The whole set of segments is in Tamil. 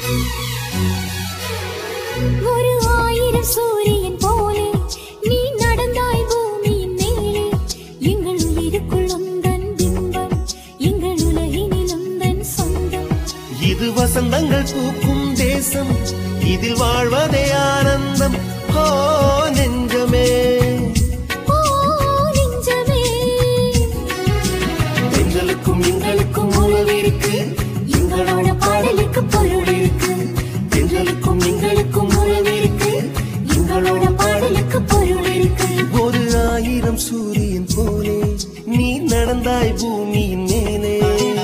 ஒரு ஆயிரம் சூரியன் போலே நீ நடந்தாய் பூமியின் மேலே எங்கள் உயிருக்குள் உந்தன் பிம்பம் எங்கள் உலகினில் உந்தன் சொந்தம் இது வசந்தங்கள் பூக்கும் தேசம் இதில் வாழ்வதே ஆனந்தம் ஓ நெஞ்சமே ஓ நெஞ்சமே எங்களுக்கும் எங்களுக்கும் உறவிருக்கு எங்களோட பாடலுக்கு பொருள் இருக்கு எங்களுக்கும் எங்களுக்கும் உறவிருக்கு எங்களோட பாடலுக்கு பொருள் இருக்கு ஒரு ஆயிரம் சூரியன் போலே நீ நடந்தாய் பூமியின் மேலே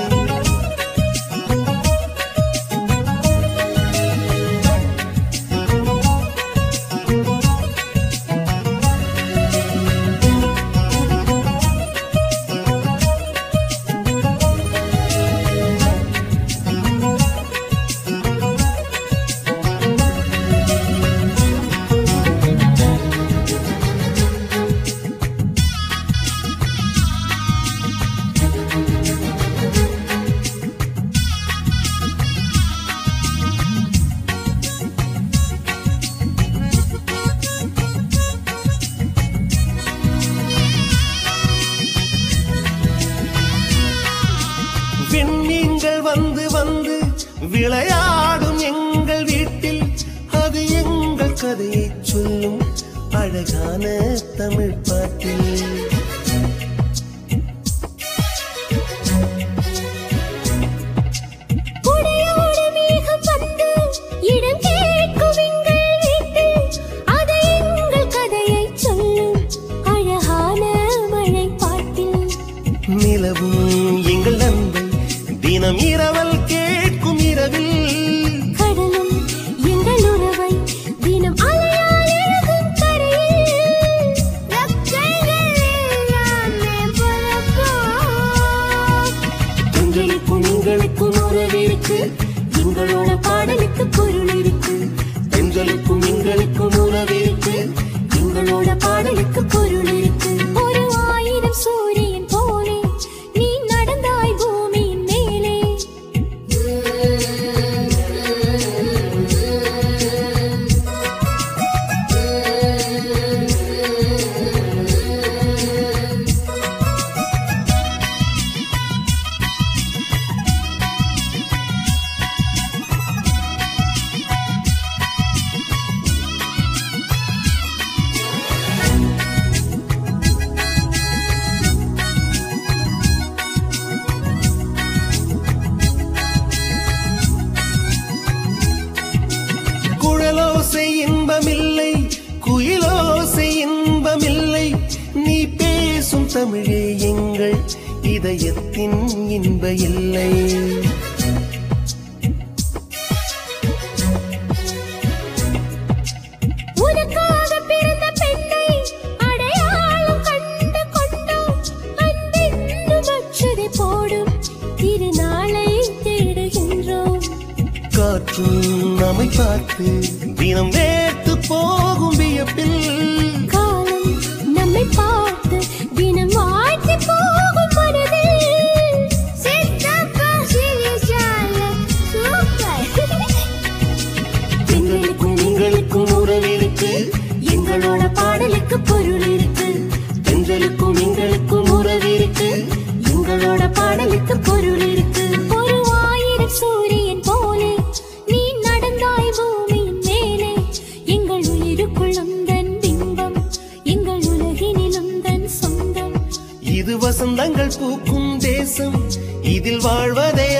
விண்மீன்கள் வந்து வந்து விளையாடும் எங்கள் வீட்டில் அது எங்கள் கதையை சொல்லும் அழகான தமிழ் பாட்டில் குடையோடு மேகம் வந்து இடம் கேட்கும் எங்கள் வீட்டில் அது எங்கள் கதையை சொல்லும் அழகான மழை பாட்டில் நிலவும் எங்கள் அன்பை தினம் இரவல் கேட்கும் இரவில் கடலும் எங்கள் உறவை தினம் அலையால் எழுதும் கரையில் ரக்கைகள் எல்லாமே பறக்கும். எங்களுக்கும் எங்களுக்கும் உறவிருக்கு எங்களோட பாடலுக்கு பொருள் இருக்கு எங்களுக்கும் எங்களுக்கும் உறவிருக்கு எங்களோட பாடலுக்கு பொருள் இருக்கு ஒரு ஆயிரம் சூரியன் போலே நீ நடந்தாய் பூமியின் மேலே குழலோசை இன்பமில்லை குயிலோசை இன்பமில்லை நீ பேசும் தமிழே எங்கள் இதயத்தின் இன்ப இல்லை உனக்காக பிறந்த பெண்ணை அடையாளம் கண்டு கொண்டோம் அன்பென்னும் அச்சதை போடும் திருநாளை தேடுகின்றோம் காற்றும் நம்மை பார்த்து தினம் வேர்த்து போகும் வியப்பில் காலம் நம்மை பார்த்து தினம் வாழ்த்தி போகும் மனதில் சித்தப்பா சிரிச்சால சூப்பர் எங்களுக்கும் எங்களுக்கும் உறவிருக்கு எங்களோட பாடலுக்கு பொருள் இருக்கு எங்களுக்கும் எங்களுக்கும் உறவிருக்கு எங்களோட பாடலுக்கு பொருள் இருக்கு ஒரு ஆயிரம் சூரியன் போலே நீ நடந்தாய் பூமியின் மேலே எங்கள் உயிருக்குள் உந்தன் பிம்பம் எங்கள் உலகினில் உந்தன் சொந்தம் இது வசந்தங்கள் பூக்கும் தேசம் இதில் வாழ்வதே